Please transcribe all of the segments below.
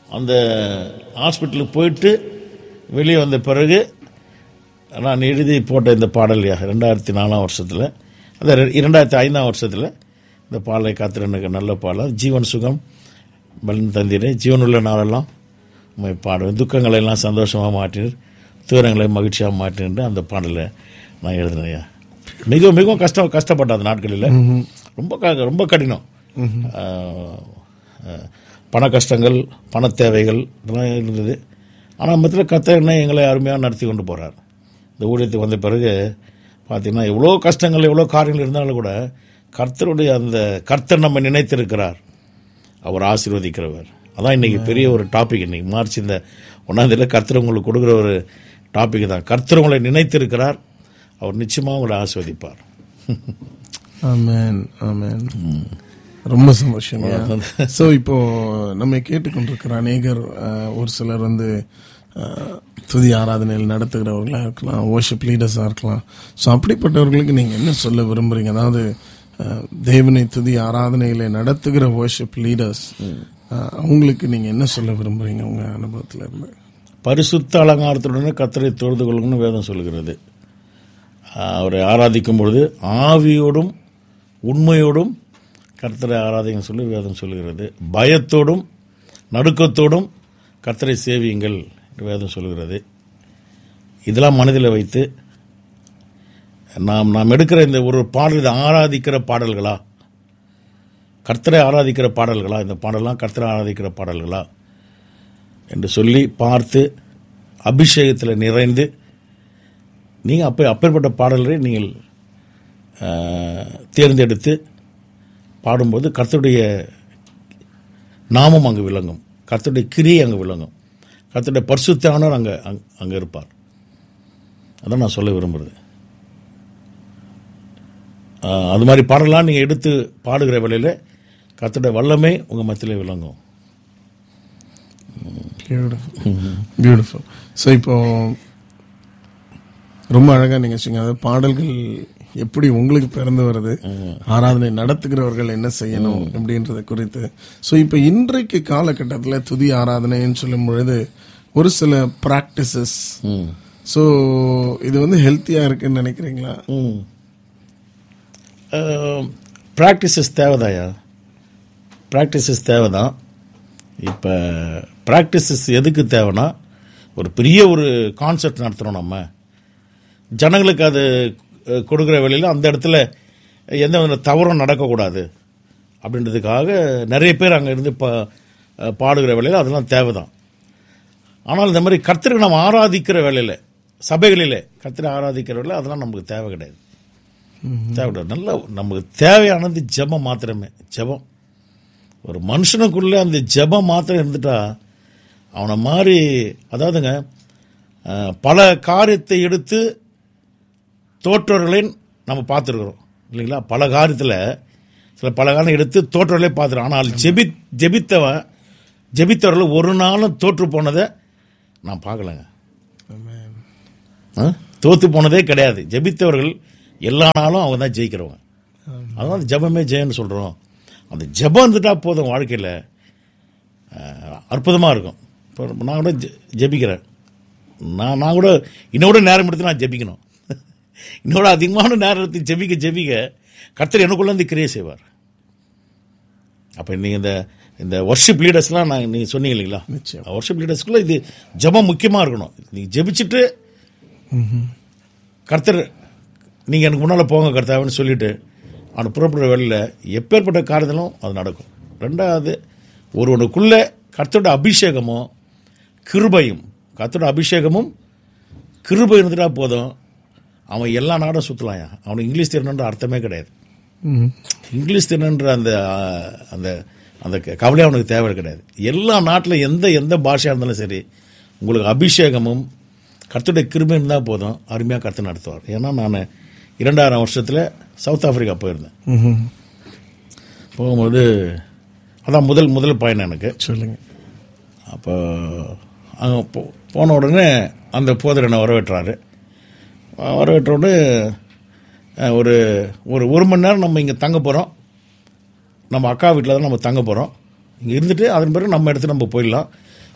அந்த ஹாஸ்பிட்டலுக்கு போயிட்டு வெளியே வந்த பிறகு நான் எழுதி போட்ட இந்த பாடல் யா ரெண்டாயிரத்தி நாலாம் வருஷத்தில் அந்த ரெ- இரண்டாயிரத்தி ஐந்தாம் வருஷத்தில் இந்த பாடலை காத்திரனுக்கு நல்ல பாடல் ஜீவன் சுகம் பலன் தந்திரே ஜீவனுள்ள நாளெல்லாம் உண்மை பாடுவேன் துக்கங்களை எல்லாம் சந்தோஷமாக மாற்றினர் தூரங்களை மகிழ்ச்சியாக மாற்றினு அந்த பாடலை நான் எழுதினேன் மிகவும் மிகவும் கஷ்டம் கஷ்டப்பட்ட அந்த நாட்களில் ரொம்ப க- ரொம்ப கடினம் ஆஹ், ஆஹ், பண கஷ்டங்கள் பண தேவைகள் இதெல்லாம் இருந்தது ஆனால் மத்தியில் கத்தர் என்ன எங்களை அருமையாக நடத்தி கொண்டு போகிறார் இந்த ஊழியத்துக்கு வந்த பிறகு பார்த்தீங்கன்னா எவ்வளோ கஷ்டங்கள் எவ்வளோ காரியங்கள் இருந்தாலும் கூட கர்த்தருடைய அந்த கர்த்தர் நம்ம நினைத்திருக்கிறார் அவர் ஆசீர்வதிக்கிறவர் அதான் இன்னைக்கு பெரிய ஒரு டாபிக் இன்னைக்கு மார்ச் இந்த ஒன்றாந்தேதியில கர்த்தர் உங்களுக்கு கொடுக்குற ஒரு டாபிக் தான் கர்த்தர் உங்களை நினைத்திருக்கிறார் அவர் நிச்சயமாக உங்களை ஆஸ்வதிப்பார் ஆமென் ஆமென் ரொம்ப சந்தோஷம் ஸோ இப்போ நம்ம கேட்டுக்கொண்டிருக்கிற அநேகர் அஹ், ஒரு சிலர் வந்து அஹ், துதி ஆராதனையில் நடத்துகிறவர்களாக இருக்கலாம் ஓஷிப் லீடர்ஸாக இருக்கலாம் ஸோ அப்படிப்பட்டவர்களுக்கு நீங்கள் என்ன சொல்ல விரும்புறீங்க அதாவது அஹ், தேவனை துதி ஆராதனையில நடத்துகிற ஓஷிப் லீடர்ஸ் அவங்களுக்கு நீங்கள் என்ன சொல்ல விரும்புறீங்க உங்க அனுபவத்தில் இருந்து பரிசுத்த அலங்காரத்துடனே கர்த்தரை தொழுது கொள்ளுங்கன்னு வேதம் சொல்கிறது ஆஹ் அவரை ஆராதிக்கும் பொழுது ஆவியோடும் உண்மையோடும் கர்த்தரை ஆராதிங்க சொல்லி வேதம் சொல்கிறது பயத்தோடும் நடுக்கத்தோடும் கர்த்தரை சேவியுங்கள் என்று வேதம் சொல்கிறது இதெல்லாம் மனதில் வைத்து நாம் நாம் எடுக்கிற இந்த ஒரு பாடல் இதை ஆராதிக்கிற பாடல்களா கர்த்தரை ஆராதிக்கிற பாடல்களா இந்த பாடலாம் கர்த்தரை ஆராதிக்கிற பாடல்களா என்று சொல்லி பார்த்து அபிஷேகத்தில் நிறைந்து நீங்கள் அப்போ அப்பேற்பட்ட பாடல்களை நீங்கள் ஆஹ், தேர்ந்தெடுத்து பாடும்போது கர்த்தருடைய நாமம் அங்கு விளங்கும் கர்த்தருடைய கிரியை அங்கு விளங்கும் கர்த்தருடைய பரிசுத்தானவர் அங்கே அங் அங்கே இருப்பார் அதான் நான் சொல்ல விரும்புறது ஆஹ், அது மாதிரி பாடலாம் நீங்கள் எடுத்து பாடுகிற வேளையில் கர்த்தருடைய வல்லமை உங்கள் மத்தியிலே விளங்கும் பியூட்டிஃபுல் பியூட்டிஃபுல் ஸோ இப்போ ரொம்ப அழகா நீங்க சொன்னீங்க அதாவது பாடல்கள் எப்படி உங்களுக்கு பிறந்து வருது ஆராதனை நடத்துகிறவர்கள் என்ன செய்யணும் அப்படின்றத குறித்து ஸோ இப்போ இன்றைக்கு காலகட்டத்தில் துதி ஆராதனைன்னு சொல்லும் பொழுது ஒரு சில ப்ராக்டிசஸ் ஸோ இது வந்து ஹெல்த்தியா இருக்குன்னு நினைக்கிறீங்களா ப்ராக்டிசஸ் தேவைதாயா ப்ராக்டிசஸ் தேவைதான் இப்போ ப்ராக்டிசஸ் எதுக்கு தேவைன்னா ஒரு பெரிய ஒரு கான்செப்ட் நடத்துகிறோம் நம்ம ஜனங்களுக்கு அது அஹ், கொடுக்குற வேலையில் அந்த இடத்துல எந்த வித தவறும் நடக்கக்கூடாது அப்படின்றதுக்காக நிறைய பேர் அங்கே இருந்து பா அஹ், பாடுகிற வேலையில் அதெல்லாம் தேவைதான் ஆனால் இந்த மாதிரி கர்த்தருக்கு நம்ம ஆராதிக்கிற வேலையில் சபைகளிலே கர்த்தரை ஆராதிக்கிற வேலையில் அதெல்லாம் நமக்கு தேவை கிடையாது தேவை கிடையாது நல்ல நமக்கு தேவையானது ஜெபம் மாத்திரமே ஜெபம் ஒரு மனுஷனுக்குள்ளே அந்த ஜெபம் மாத்திரம் இருந்துட்டா அவனை மாதிரி அதாவதுங்க அஹ், பல காரியத்தை எடுத்து தோற்றவர்களை நம்ம பார்த்துருக்குறோம் இல்லைங்களா பல காரியத்தில் சில பல காரியம் எடுத்து தோற்றவர்களே பார்த்துருக்கோம் ஆனால் ஜெபி ஜெபித்தவன் ஜெபித்தவர்கள் ஒரு நாளும் தோற்று போனதை நான் பார்க்கலங்க ஆ? தோத்து போனதே கிடையாது ஜெபித்தவர்கள் எல்லா நாளும் அவங்க தான் ஜெயிக்கிறவங்க அதனால ஜெபமே ஜெயன்னு சொல்கிறோம் அந்த ஜெபம் இருந்துட்டா போதும் வாழ்க்கையில் அற்புதமாக இருக்கும் இப்போ நான் கூட ஜெ- ஜெபிக்கிறேன் நான் நான் கூட இன்னோட நேரம் எடுத்து நான் ஜெபிக்கணும் இன்னோட அதிகமான நேரம் எடுத்து ஜெபிக்க ஜெபிக்க கர்த்தர் எனக்குள்ள இருந்து கிரியை செய்வார் அப்போ நீங்கள் இந்த இந்த ஒர்ஷிப் லீடர்ஸ்லாம் நான் நீங்கள் சொன்னீங்க இல்லைங்களா நிச்சயம். ஒர்ஷிப் லீடர்ஸ்க்குள்ள இது ஜெபம் முக்கியமாக இருக்கணும் நீங்கள் ஜெபிச்சுட்டு கர்த்தர் நீங்கள் எனக்கு முன்னால் போங்க கர்த்தாவுன்னு சொல்லிட்டு அவனை புறப்படுற வேலையில் எப்பேற்பட்ட காரியத்திலும் அது நடக்கும் ரெண்டாவது ஒருவனுக்குள்ள கர்த்தரோட அபிஷேகமும் கிருபையும் கர்த்தரோட அபிஷேகமும் கிருபை இருந்துட்டா போதும் அவன் எல்லா நாடும் சுற்றலாம்யா அவனுக்கு இங்கிலீஷ் தெரியணுன்ற அர்த்தமே கிடையாது இங்கிலீஷ் தெரியணுன்ற அந்த ஆஹ், அந்த அந்த க- கவலை அவனுக்கு தேவை கிடையாது எல்லா நாட்டில் எந்த எந்த பாஷையாக இருந்தாலும் சரி உங்களுக்கு அபிஷேகமும் கர்த்தருடைய கிருபை இருந்தால் போதும் அருமையாக கர்த்தர் நடத்துவார் ஏன்னா நான் இரண்டாயிரம் வருஷத்தில் சவுத் ஆப்பிரிக்கா போயிருந்தேன் போகும்போது அதான் முதல் முதல் பயணம் எனக்கு சொல்லுங்க அப்போ அங்கே போ போன உடனே அந்த போதர் என்னை வரவேற்றாரு வரவேற்ற உடனே அஹ், ஒரு ஒரு ஒரு மணி நேரம் நம்ம இங்கே தங்க போகிறோம் நம்ம அக்கா வீட்டில் தான் நம்ம தங்க போகிறோம் இங்கே இருந்துட்டு அதன் பிறகு நம்ம இடத்துல நம்ம போயிடலாம்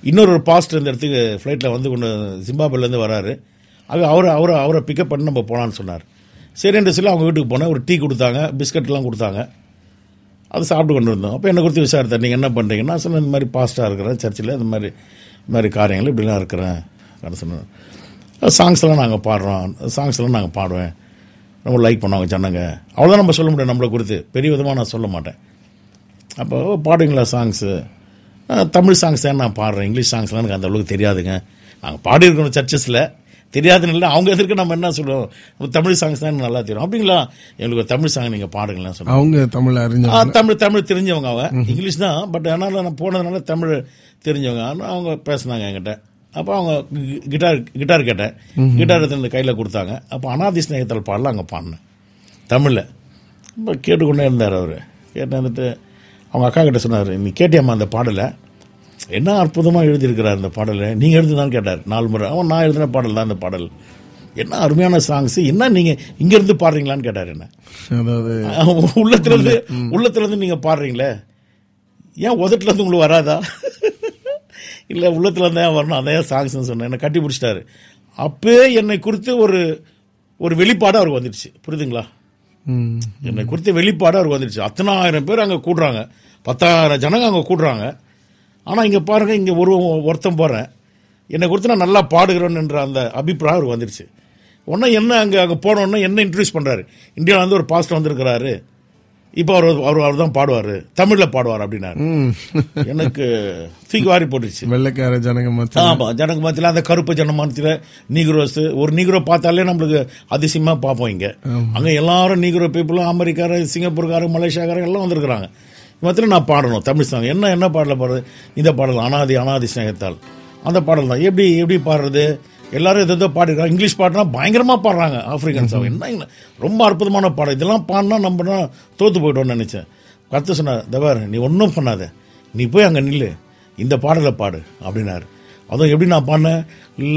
இன்னொரு ஒரு பாஸ்டர் இந்த இடத்துக்கு ஃப்ளைட்டில் வந்து கொண்டு ஜிம்பாப்வேலேருந்து வராரு அது அவரை அவரை அவரை பிக்கப் பண்ணி நம்ம போகலான்னு சொன்னார் சரின்னு சொல்லி அவங்க வீட்டுக்கு போனேன் ஒரு டீ கொடுத்தாங்க பிஸ்கட்லாம் கொடுத்தாங்க அது சாப்பிட்டு கொண்டு வந்தோம் அப்போ என்னை குறித்து விசாரித்தார் நீங்கள் என்ன பண்ணுறீங்கன்னா சொன்ன இந்த மாதிரி பாஸ்ட்டாக இருக்கிறேன் சர்ச்சில் இந்த மாதிரி இந்த மாதிரி காரியங்கள் இப்படிலாம் இருக்கிறேன் அப்படின்னு சொன்னேன் சாங்ஸ் எல்லாம் நாங்கள் பாடுறோம் சாங்ஸ் எல்லாம் நாங்கள் பாடுவேன் ரொம்ப லைக் பண்ணுவாங்க ஜனங்க அவ்வளோதான் நம்ம சொல்ல முடியும் நம்மளை குறித்து பெரிய விதமாக நான் சொல்ல மாட்டேன் அப்போ பாடுவீங்களா சாங்ஸு தமிழ் சாங்ஸ் தான் நான் பாடுறேன் இங்கிலீஷ் சாங்ஸ்லாம் எனக்கு அந்த அளவுக்கு தெரியாதுங்க நாங்கள் பாடியிருக்கோம் சர்ச்சஸில் தெரியாதுன்னு இல்லை அவங்க எதற்கு நம்ம என்ன சொல்லுவோம் நம்ம தமிழ் சாங்ஸ் தான் எனக்கு நல்லா தெரியும் அப்படிங்களா எங்களுக்கு ஒரு தமிழ் சாங் நீங்கள் பாடுங்களேன் சொன்னேன் அவங்க தமிழ் அறிஞ்ச ஆ, தமிழ் தமிழ் தெரிஞ்சவங்க அவங்க இங்கிலீஷ் தான் பட் அதனால நான் போனதுனால தமிழ் தெரிஞ்சவங்க ஆனா அவங்க பேசுனாங்க என்கிட்ட அப்போ அவங்க கி- கிட்டார் கிட்டார் கேட்டேன் கிட்டார் எடுத்து இந்த கையில் கொடுத்தாங்க அப்போ அனாதி ஸ்நேகத்தால் பாடல அங்கே பாடினேன் தமிழில் இப்போ கேட்டுக்கொண்டே இருந்தார் அவர் கேட்டு வந்துட்டு அவங்க அக்கா கிட்ட சொன்னார் நீ கேட்டியாம்மா அந்த பாடலை என்ன அற்புதமாக எழுதியிருக்கிறார் இந்த பாடலை நீங்கள் எழுதுதான்னு கேட்டார் நாலு முறை அவன் நான் எழுதின பாடல் தான் இந்த பாடல் என்ன அருமையான சாங்ஸ் என்ன நீங்கள் இங்கேருந்து பாடுறீங்களான்னு கேட்டார் என்ன அதாவது உள்ளத்துல இருந்து உள்ளத்துல இருந்து நீங்க பாடுறீங்களே ஏன் உதட்டுல இருந்து உங்களுக்கு வராதா இல்ல உள்ளத்துல இருந்து ஏன் வரணும் அதான் சாங்ஸ் சொன்னேன் என்ன கட்டி பிடிச்சிட்டாரு அப்பே என்னை குறித்து ஒரு ஒரு வெளிப்பாடு அவருக்கு வந்துடுச்சு புரியுதுங்களா ம், என்னை குறித்த வெளிப்பாடு அவருக்கு வந்துடுச்சு அத்தனாயிரம் பேர் அங்க கூடுறாங்க பத்தாயிரம் ஜனங்க அங்க கூடுறாங்க ஆனா இங்க பாருங்க இங்க ஒரு ஒருத்தன் போறேன் என்னை குறித்து நான் நல்லா பாடுகிறேன்ன்ற அந்த அபிப்பிராயம் அவருக்கு வந்துடுச்சு உடனே என்ன அங்க அங்க போனோடனே என்ன இன்ட்ரடியூஸ் பண்றாரு இந்தியாவில இருந்து ஒரு பாஸ்டர் வந்திருக்கிறாரு இப்போ அவர் அவர் அவர் தான் பாடுவார் தமிழில் பாடுவார் அப்படின்னாரு ம். எனக்கு தூக்கி வாரி போட்டுருச்சு வெள்ளைக்கார ஜனங்க மத்தியில் ஆமா ஜனங்க மத்தியில் அந்த கருப்பு ஜன மத்தியில் நீக்ரோஸ் ஒரு நீக்ரோ பார்த்தாலே நம்மளுக்கு அதிசயமா பார்ப்போம் இங்க அங்க எல்லாரும் நீக்ரோ பீப்புளும் அமெரிக்கார சிங்கப்பூர்காரர் மலேசியாக்காரர் எல்லாம் வந்திருக்கிறாங்க மத்தியில் நான் பாடணும் தமிழ் சாங் என்ன என்ன பாடல பாடுறது இந்த பாடல் அனாதி அனாதி சிநேகத்தால் அந்த பாடல் தான் எப்படி எப்படி பாடுறது எல்லாரும் எதோ எதோ பாடிருக்காங்க இங்கிலீஷ் பாட்டுனா பயங்கரமா பாடுறாங்க ஆப்பிரிக்கன்ஸ் என்ன என்ன ரொம்ப அற்புதமான பாடம் இதெல்லாம் பாடினா நம்ம தோத்து போயிட்டோம்னு நினைச்சேன் கருத்து சொன்னார் தவர் நீ ஒன்றும் பண்ணாத நீ போய் அங்கே நில்லு இந்த பாடலை பாடு அப்படின்னாரு அதுவும் எப்படி நான் பாடினேன்